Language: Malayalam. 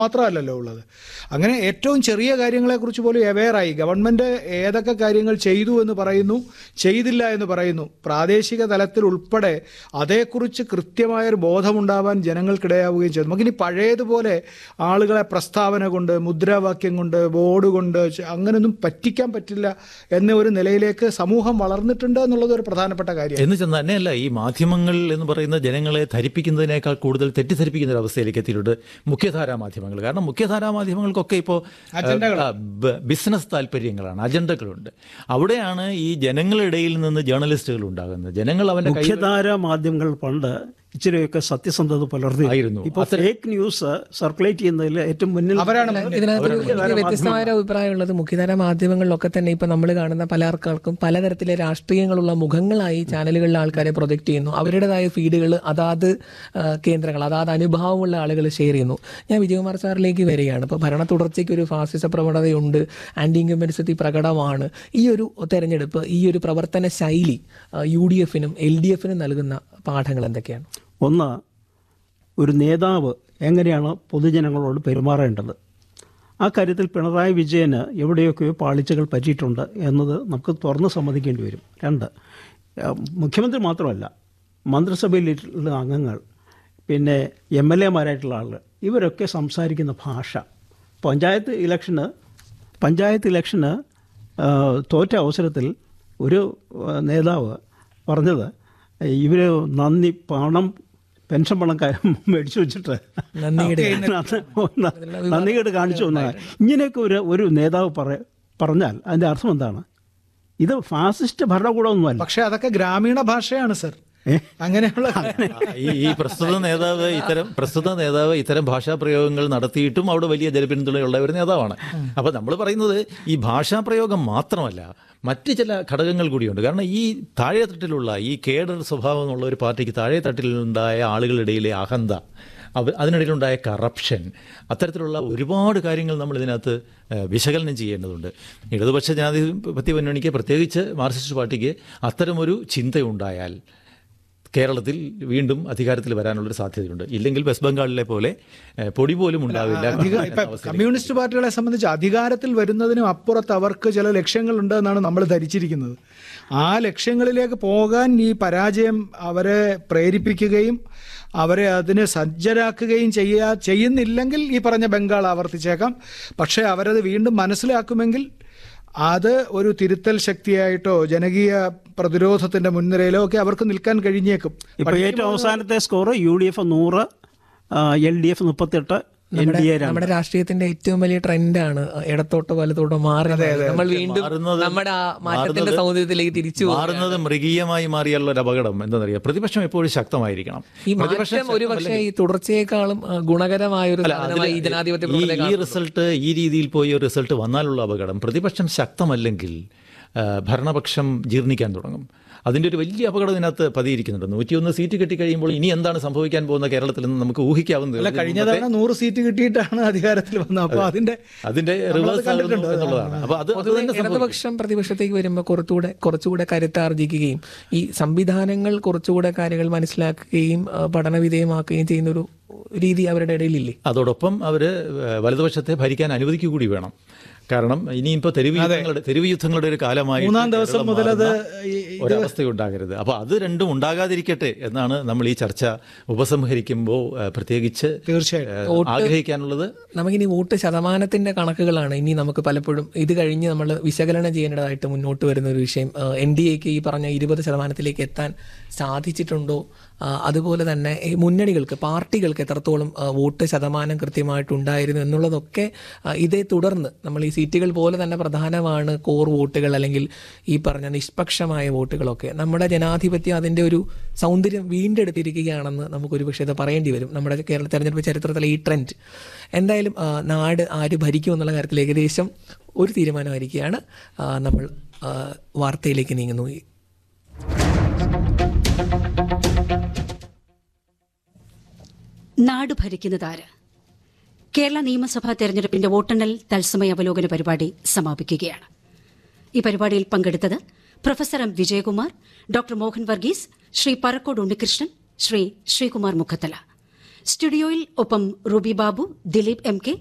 മാത്രമല്ലല്ലോ ഉള്ളത് അങ്ങനെ ഏറ്റവും ചെറിയ കാര്യങ്ങളെക്കുറിച്ച് പോലും അവെയറായി ഗവൺമെൻറ് ഏതൊക്കെ കാര്യങ്ങൾ ചെയ്തു എന്ന് പറയുന്നു ചെയ്തില്ല എന്ന് പറയുന്നു പ്രാദേശിക തലത്തിൽ ഉൾപ്പെടെ അതേക്കുറിച്ച് കൃത്യമായൊരു ബോധമുണ്ടാവാൻ ജനങ്ങൾക്കിടയാവുകയും ചെയ്തു നമുക്കിനി പഴയതുപോലെ ആളുകളെ പ്രസ്താവന കൊണ്ട് മുദ്രാവാക്യം കൊണ്ട് ബോർഡ് കൊണ്ട് ച- അങ്ങനെയൊന്നും പറ്റിക്കാൻ പറ്റില്ല എന്ന ഒരു നിലയിലേക്ക് സമൂഹം വളർന്നിട്ടുണ്ട് എന്നുള്ളത് ഒരു പ്രധാനപ്പെട്ട കാര്യം എന്ന് ചെന്ന് തന്നെയല്ല ഈ മാധ്യമങ്ങൾ എന്ന് പറയുന്ന ജനങ്ങളെ ധരിപ്പിക്കുന്നതിനേക്കാൾ കൂടുതൽ തെറ്റിദ്ധരിപ്പിക്കുന്ന ഒരു അവസ്ഥയിലേക്ക് എത്തിയിട്ടുണ്ട് മുഖ്യധാരാ മാധ്യമങ്ങൾ കാരണം മുഖ്യധാരാ മാധ്യമങ്ങൾക്കൊക്കെ ഇപ്പോൾ ബിസിനസ് താല്പര്യങ്ങളാണ് അജണ്ടകളുണ്ട് അവിടെയാണ് ഈ ജനങ്ങളിടയിൽ നിന്ന് ജേർണലിസ്റ്റുകൾ ഉണ്ടാകുന്നത് ജനങ്ങൾ അവന്റെ കൈ മുഖ്യധാര മാധ്യമങ്ങൾ പണ്ട് ഇച്ചിരിയൊക്കെ സത്യസന്ധത പുലർത്തി ആയിരുന്നു. ഇപ്പൊ ഫേക്ക് ന്യൂസ് സർക്കുലേറ്റ് ചെയ്യുന്നതിൽ ഏറ്റവും മുന്നിൽ അവരാണ് ഇതിനകത്ത് ഒരു എനിക്ക് വ്യത്യസ്തമായ ഒരു അഭിപ്രായമുള്ളത് മുഖ്യധാര മാധ്യമങ്ങളിലൊക്കെ തന്നെ ഇപ്പൊ നമ്മൾ കാണുന്ന പല ആൾക്കാർക്കും പലതരത്തിലെ രാഷ്ട്രീയങ്ങളുള്ള മുഖങ്ങളായി ചാനലുകളിലെ ആൾക്കാരെ പ്രൊജക്ട് ചെയ്യുന്നു അവരുടേതായ ഫീഡുകൾ അതാത് ആ, കേന്ദ്രങ്ങൾ അതാത് അനുഭവമുള്ള ആളുകൾ ഷെയർ ചെയ്യുന്നു ഞാൻ വിജയകുമാർ സാറിലേക്ക് വരികയാണ് ഇപ്പോൾ ഭരണ തുടർച്ചയ്ക്ക് ഒരു ഫാസിസ പ്രവണതയുണ്ട് ആന്റി ഇൻകമ്പൻസി പ്രകടമാണ് ഈ ഒരു തെരഞ്ഞെടുപ്പ് ഈ ഒരു പ്രവർത്തന ശൈലി യു ഡി എഫിനും എൽ ഡി എഫിനും നൽകുന്ന പാഠങ്ങൾ എന്തൊക്കെയാണ് ഒന്ന് ഒരു നേതാവ് എങ്ങനെയാണ് പൊതുജനങ്ങളോട് പെരുമാറേണ്ടത് ആ കാര്യത്തിൽ പിണറായി വിജയന് എവിടെയൊക്കെയോ പാളിച്ചകൾ പറ്റിയിട്ടുണ്ട് എന്നത് നമുക്ക് തുറന്ന് സമ്മതിക്കേണ്ടി വരും രണ്ട് ഏഹ് മുഖ്യമന്ത്രി മാത്രമല്ല മന്ത്രിസഭയിലുള്ള അംഗങ്ങൾ പിന്നെ എം എൽ എമാരായിട്ടുള്ള ആളുകൾ ഇവരൊക്കെ സംസാരിക്കുന്ന ഭാഷ പഞ്ചായത്ത് ഇലക്ഷന് പഞ്ചായത്ത് ഇലക്ഷന് ഏഹ് തോറ്റ അവസരത്തിൽ ഒരു ഏഹ് നേതാവ് പറഞ്ഞത് ഇവർ നന്ദി പണം പെൻഷൻ പണം ക- മേടിച്ചു വെച്ചിട്ട് നന്ദികേട് നന്ദികേട് കാണിച്ചു വന്നതാണ് ഇങ്ങനെയൊക്കെ ഒരു ഒരു നേതാവ് പറ പറഞ്ഞാൽ അതിൻ്റെ അർത്ഥം എന്താണ് ഇത് ഫാസിസ്റ്റ് ഭരണകൂടമൊന്നുമല്ല പക്ഷെ അതൊക്കെ ഗ്രാമീണ ഭാഷയാണ് സർ ഏ? അങ്ങനെയുള്ള ഈ ഈ പ്രസ്തുത നേതാവ് ഇത്തരം പ്രസ്തുത നേതാവ് ഇത്തരം ഭാഷാ പ്രയോഗങ്ങൾ നടത്തിയിട്ടും അവിടെ വലിയ ജനപിന്തുണയുള്ള ഒരു നേതാവാണ് അപ്പൊ നമ്മൾ പറയുന്നത് ഈ ഭാഷാ പ്രയോഗം മാത്രമല്ല മറ്റ് ചില ഘടകങ്ങൾ കൂടിയുണ്ട് കാരണം ഈ താഴെത്തട്ടിലുള്ള ഈ കേഡർ സ്വഭാവമുള്ള ഒരു പാർട്ടിക്ക് താഴെത്തട്ടിലുണ്ടായ ആളുകളുടെയിലെ അഹന്ത അവ അതിനിടയിലുണ്ടായ കറപ്ഷൻ അത്തരത്തിലുള്ള ഒരുപാട് കാര്യങ്ങൾ നമ്മൾ ഇതിനകത്ത് ഏഹ്, വിശകലനം ചെയ്യേണ്ടതുണ്ട് ഇടതുപക്ഷ ജനാധിപത്യ മുന്നണിക്ക് പ്രത്യേകിച്ച് മാർക്സിസ്റ്റ് പാർട്ടിക്ക് അത്തരമൊരു ചിന്തയുണ്ടായാൽ കേരളത്തിൽ വീണ്ടും അധികാരത്തിൽ വരാനുള്ളൊരു സാധ്യതയുണ്ട് ഇല്ലെങ്കിൽ വെസ്റ്റ് ബംഗാളിലെ പോലെ ഏഹ്, പൊടി പോലും ഉണ്ടാവില്ല അധിക- ഇപ്പൊ കമ്മ്യൂണിസ്റ്റ് പാർട്ടികളെ സംബന്ധിച്ച് അധികാരത്തിൽ വരുന്നതിനും അപ്പുറത്ത് അവർക്ക് ചില ലക്ഷ്യങ്ങളുണ്ട് എന്നാണ് നമ്മൾ ധരിച്ചിരിക്കുന്നത് ആ ലക്ഷ്യങ്ങളിലേക്ക് പോകാൻ ഈ പരാജയം അവരെ പ്രേരിപ്പിക്കുകയും അവരെ അതിന് സജ്ജരാക്കുകയും ചെയ്യാ ചെയ്യുന്നില്ലെങ്കിൽ ഈ പറഞ്ഞ ബംഗാൾ ആവർത്തിച്ചേക്കാം പക്ഷേ അവരത് വീണ്ടും മനസ്സിലാക്കുമെങ്കിൽ അത് ഒരു തിരുത്തൽ ശക്തിയായിട്ടോ ജനകീയ പ്രതിരോധത്തിന്റെ മുൻനിരയിലോ ഒക്കെ അവർക്ക് നിൽക്കാൻ കഴിഞ്ഞേക്കും ഇപ്പോൾ ഏറ്റവും അവസാനത്തെ സ്കോർ യു ഡി എഫ് നൂറ് എൽ ഡി എഫ് മുപ്പത്തെട്ട് എൻ ഡി എ രണ്ട് നമ്മുടെ രാഷ്ട്രീയത്തിന്റെ ഏറ്റവും വലിയ ട്രെൻഡാണ് ഇടത്തോട്ടോ വലത്തോട്ടോ മാറി നമ്മൾ വീണ്ടും മാറുന്നത് നമ്മുടെ ആ മാറ്റത്തിന്റെ മാറുന്നത് സൗന്ദര്യത്തിലേക്ക് തിരിച്ചു പോകും. മാറുന്നത് മൃഗീയമായി മാറിയുള്ള ഒരു അപകടം എന്താണെന്നറിയാം പ്രതിപക്ഷം എപ്പോഴും ശക്തമായിരിക്കണം ഈ മാറ്റം ഒരു പക്ഷേ ഈ തുടർച്ചയെക്കാളും ആ, ഗുണകരമായ ഒരു സാധനമായി ഈ ജനാധിപത്യ ഈ പ്രവർത്തകരെ ഈ റിസൾട്ട് ഈ രീതിയിൽ പോയി ഒരു റിസൾട്ട് വന്നാലുള്ള അപകടം പ്രതിപക്ഷം ശക്തമല്ലെങ്കിൽ ആ, ഭരണപക്ഷം ജീർണിക്കാൻ തുടങ്ങും അതിൻ്റെ ഒരു വലിയ അപകടം ഇതിനകത്ത് പതിയിരിക്കുന്നുണ്ട് നൂറ്റിയൊന്ന് സീറ്റ് കിട്ടിക്കഴിയുമ്പോൾ ഇനി എന്താണ് സംഭവിക്കാൻ പോകുന്ന കേരളത്തിൽ നിന്ന് നമുക്ക് ഊഹിക്കാവുന്നത് അല്ല കഴിഞ്ഞ തവണ നൂറ് സീറ്റ് കിട്ടിയിട്ടാണ് അധികാരത്തിൽ വന്നത് അപ്പോൾ അതിന്റെ അതിന്റെ റിവേഴ്സ് ആകുന്നു എന്നുള്ളതാണ് അപ്പൊ അത് അത് പൊതുവെ തന്നെ സംഭവിക്കും. ഇടതുപക്ഷം പ്രതിപക്ഷത്തേക്ക് വരുമ്പോൾ കുറച്ചുകൂടെ കുറച്ചുകൂടെ കരുത്താർജിക്കുകയും ഈ സംവിധാനങ്ങൾ കുറച്ചുകൂടെ കാര്യങ്ങൾ മനസ്സിലാക്കുകയും ആ, പഠനവിധേയമാക്കുകയും ചെയ്യുന്ന ഒരു രീതി അവരുടെ ഇടയിലില്ലേ അതോടൊപ്പം അവർ വലതുപക്ഷത്തെ ഭരിക്കാൻ അനുവദിക്കുക കൂടി വേണം കാരണം ഇനിയിപ്പോൾ തെരുവ് യുദ്ധങ്ങളുടെ തെരുവ് യുദ്ധങ്ങളുടെ ഒരു കാലമായി മൂന്നാം ദിവസം മുതൽ അത് ഈ- ഒരവസ്ഥയുണ്ടാകരുത് അപ്പോൾ അത് രണ്ടും ഉണ്ടാകാതിരിക്കട്ടെ എന്നാണ് നമ്മൾ ഈ ചർച്ച ഉപസംഹരിക്കുമ്പോൾ ഏഹ്, പ്രത്യേകിച്ച് തീർച്ചയായിട്ടും ഏഹ്, ആഗ്രഹിക്കാനുള്ളത് നമുക്കിനി വോട്ട് ശതമാനത്തിന്റെ കണക്കുകളാണ് ഇനി നമുക്ക് പലപ്പോഴും ഇത് കഴിഞ്ഞ് നമ്മൾ വിശകലനം ചെയ്യേണ്ടതായിട്ട് മുന്നോട്ട് വരുന്ന ഒരു വിഷയം എൻ ഡി എക്ക് ഈ പറഞ്ഞ ഇരുപത് ശതമാനത്തിലേക്ക് എത്താൻ സാധിച്ചിട്ടുണ്ടോ ആ, അതുപോലെ തന്നെ ഈ മുന്നണികൾക്ക് പാർട്ടികൾക്ക് എത്രത്തോളം ആ, വോട്ട് ശതമാനം കൃത്യമായിട്ടുണ്ടായിരുന്നു എന്നുള്ളതൊക്കെ ആ, ഇതേ തുടർന്ന് നമ്മൾ ഈ സീറ്റുകൾ പോലെ തന്നെ പ്രധാനമാണ് കോർ വോട്ടുകൾ അല്ലെങ്കിൽ ഈ പറഞ്ഞ നിഷ്പക്ഷമായ വോട്ടുകളൊക്കെ നമ്മുടെ ജനാധിപത്യം അതിൻ്റെ ഒരു സൗന്ദര്യം വീണ്ടെടുത്തിരിക്കുകയാണെന്ന് നമുക്കൊരു പക്ഷേ ഇത് പറയേണ്ടി വരും നമ്മുടെ കേരള തെരഞ്ഞെടുപ്പ് ചരിത്രത്തിലെ ഈ ട്രെൻഡ് എന്തായാലും ആ, നാട് ആര് ഭരിക്കും എന്നുള്ള കാര്യത്തിൽ ഏകദേശം ഒരു തീരുമാനമായിരിക്കുകയാണ് ആ, നമ്മൾ ആ, വാർത്തയിലേക്ക് നീങ്ങുന്നു നാട് ഭരിക്കുന്നതാര് കേരള നിയമസഭാ തെരഞ്ഞെടുപ്പിന്റെ വോട്ടെണ്ണൽ തത്സമയ അവലോകന പരിപാടി സമാപിക്കുകയാണ് ഈ പരിപാടിയിൽ പങ്കെടുത്തത് professor M Vijayakumar doctor Mohan Varghese Shri Parakkode Unnikrishnan Shri Sreekumar Mukhathala സ്റ്റുഡിയോയിൽ ഒപ്പം റൂബി ബാബു ദിലീപ് എം കെ